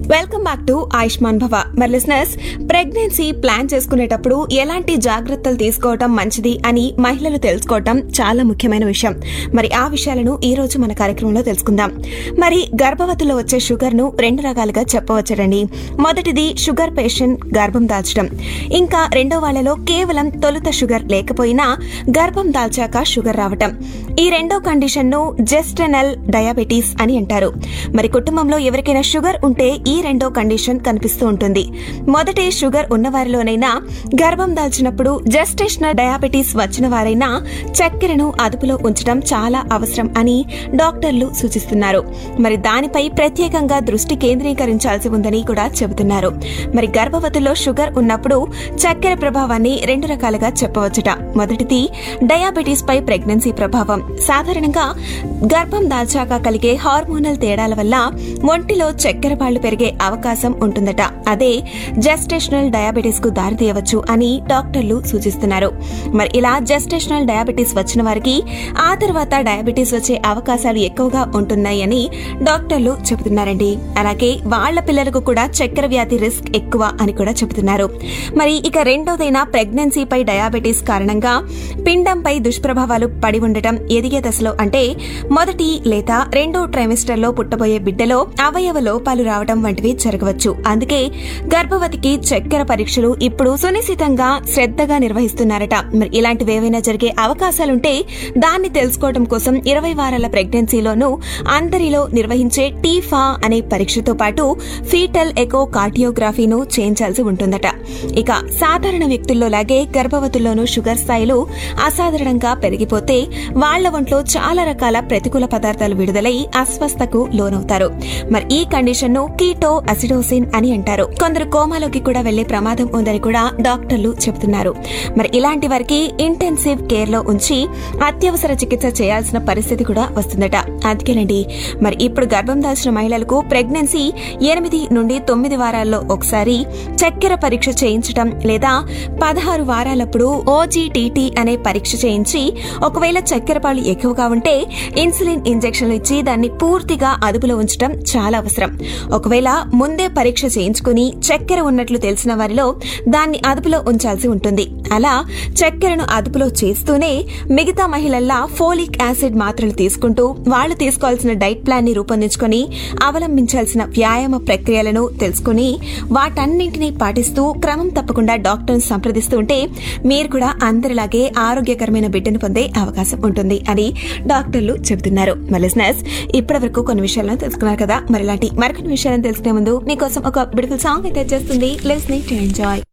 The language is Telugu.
వెల్కమ్ బ్యాక్ టు ఆయుష్మాన్ భవ మరి లిసనర్స్ ప్రెగ్నెన్సీ ప్లాన్ చేసుకునేటప్పుడు ఎలాంటి జాగ్రత్తలు తీసుకోవటం మంచిది అని మహిళలు తెలుసుకోవటం చాలా ముఖ్యమైన విషయం మరి ఆ విషయాలను ఈ రోజు మన కార్యక్రమంలో తెలుసుకుందాం మరి గర్భవతిలో వచ్చే షుగర్ ను రెండు రకాలుగా చెప్పవచ్చండి మొదటిది షుగర్ పేషెంట్ గర్భం దాల్చడం ఇంకా రెండో వాళ్ళలో కేవలం తొలుత షుగర్ లేకపోయినా గర్భం దాల్చాక షుగర్ రావటం ఈ రెండో కండిషన్ ను జెస్టనల్ డయాబెటీస్ అని అంటారు మరి కుటుంబంలో ఎవరికైనా షుగర్ ఉంటే ఈ రెండో కండిషన్ కనిపిస్తూ ఉంటుంది మొదటి షుగర్ ఉన్నవారిలోనైనా గర్భం దాల్చినప్పుడు జెస్టేషనల్ డయాబెటీస్ వచ్చిన వారైనా చక్కెరను అదుపులో ఉంచడం చాలా అవసరం అని డాక్టర్లు సూచిస్తున్నారు మరి దానిపై ప్రత్యేకంగా దృష్టి కేంద్రీకరించాల్సి ఉందని కూడా చెబుతున్నారు మరి గర్భవతుల్లో షుగర్ ఉన్నప్పుడు చక్కెర ప్రభావాన్ని రెండు రకాలుగా చెప్పవచ్చుట మొదటిది డయాబెటీస్ పై ప్రెగ్నెన్సీ ప్రభావం సాధారణంగా గర్భం దాల్చాక కలిగే హార్మోనల్ తేడాల వల్ల ఒంటిలో చక్కెర పాళ్లు పెరిగే అవకాశం ఉంటుందట అదే జెస్టేషనల్ డయాబెటీస్ కు దారితీయవచ్చు అని డాక్టర్లు సూచిస్తున్నారు మరి ఇలా జెస్టేషనల్ డయాబెటీస్ వచ్చిన వారికి ఆ తర్వాత డయాబెటీస్ వచ్చే అవకాశాలు ఎక్కువగా ఉంటున్నాయని డాక్టర్లు చెబుతున్నారండి అలాగే వాళ్ల పిల్లలకు కూడా చక్కెర వ్యాధి రిస్క్ ఎక్కువ అని కూడా చెబుతున్నారు మరి ఇక రెండోదైన ప్రెగ్నెన్సీపై డయాబెటీస్ కారణంగా పిండంపై దుష్ప్రభావాలు పడి ఉండటం ఎదిగే దశలో అంటే మొదటి లేదా రెండో ట్రైమిస్టర్ లో పుట్టబోయే బిడ్డలో అవయవ లోపాలు రావడం వంటివి జరగవచ్చు అందుకే గర్భవతికి చక్కెర పరీక్షలు ఇప్పుడు సునిశ్చితంగా శ్రద్ధగా నిర్వహిస్తున్నారట మరి ఇలాంటివి ఏవైనా జరిగే అవకాశాలుంటే దాన్ని తెలుసుకోవడం కోసం ఇరవై వారాల ప్రెగ్నెన్సీలోనూ అందరిలో నిర్వహించే టీఫా అనే పరీక్షతో పాటు ఫీటల్ ఎకో కార్డియోగ్రఫీను చేయించాల్సి ఉంటుందట ఇక సాధారణ వ్యక్తుల్లో లాగే గర్భవతుల్లోనూ షుగర్ స్థాయిలు అసాధారణంగా పెరిగిపోతే వాళ్ల ఒంట్లో చాలా రకాల ప్రతికూల పదార్థాలు విడుదలై అస్వస్థకు లోనవుతారు మరి ఈ కండిషన్ ను కీటో అసిడోసిన్ అని అంటారు కొందరు కోమాలోకి కూడా వెళ్లే ప్రమాదం ఉందని కూడా డాక్టర్లు చెబుతున్నారు మరి ఇలాంటి వారికి ఇంటెన్సివ్ కేర్ లో ఉంచి అత్యవసర చికిత్స చేయాల్సిన పరిస్థితి కూడా వస్తుందట అందుకేనండి మరి ఇప్పుడు గర్భం దాల్చిన మహిళలకు ప్రెగ్నెన్సీ ఎనిమిది నుండి తొమ్మిది వారాల్లో ఒకసారి చక్కెర పరీక్ష చేయించడం లేదా పదహారు వారాలప్పుడు ఓజీటీటీ అనే పరీక్ష చేయించి ఒకవేళ చక్కెర పాలు ఎక్కువగా ఉంటే ఇన్సులిన్ ఇంజెక్షన్లు ఇచ్చి దాన్ని పూర్తిగా అదుపులో ఉంచడం చాలా అవసరం ఒకవేళ ముందే పరీక్ష చేయించుకుని చక్కెర ఉన్నట్లు తెలిసిన వారిలో దాన్ని అదుపులో ఉంచాల్సి ఉంటుంది అలా చక్కెరను అదుపులో చేస్తూనే మిగతా మహిళల్లా ఫోలిక్ యాసిడ్ మాత్రలు తీసుకుంటూ వాళ్లు తీసుకోవాల్సిన డైట్ ప్లాన్ ని రూపొందించుకుని అవలంబించాల్సిన వ్యాయామ ప్రక్రియలను తెలుసుకుని వాటన్నింటినీ పాటిస్తూ క్రమం తప్పకుండా డాక్టర్ను సంప్రదిస్తూ ఉంటే మీరు కూడా అందరిలాగే ఆరోగ్యకరమైన బిడ్డను పొందే అవకాశం ఉంటుంది అని డాక్టర్లు చెబుతున్నారు మలిసినర్స్ ఇప్పటి వరకు కొన్ని విషయాలను తెలుసుకున్నారు కదా మరి ఇలాంటి మరికొన్ని విషయాలను తెలుసుకునే ముందు మీకోసం ఒక బ్యూటిఫుల్ సాంగ్ అయితే చేస్తుంది లెస్ నీ టు ఎంజాయ్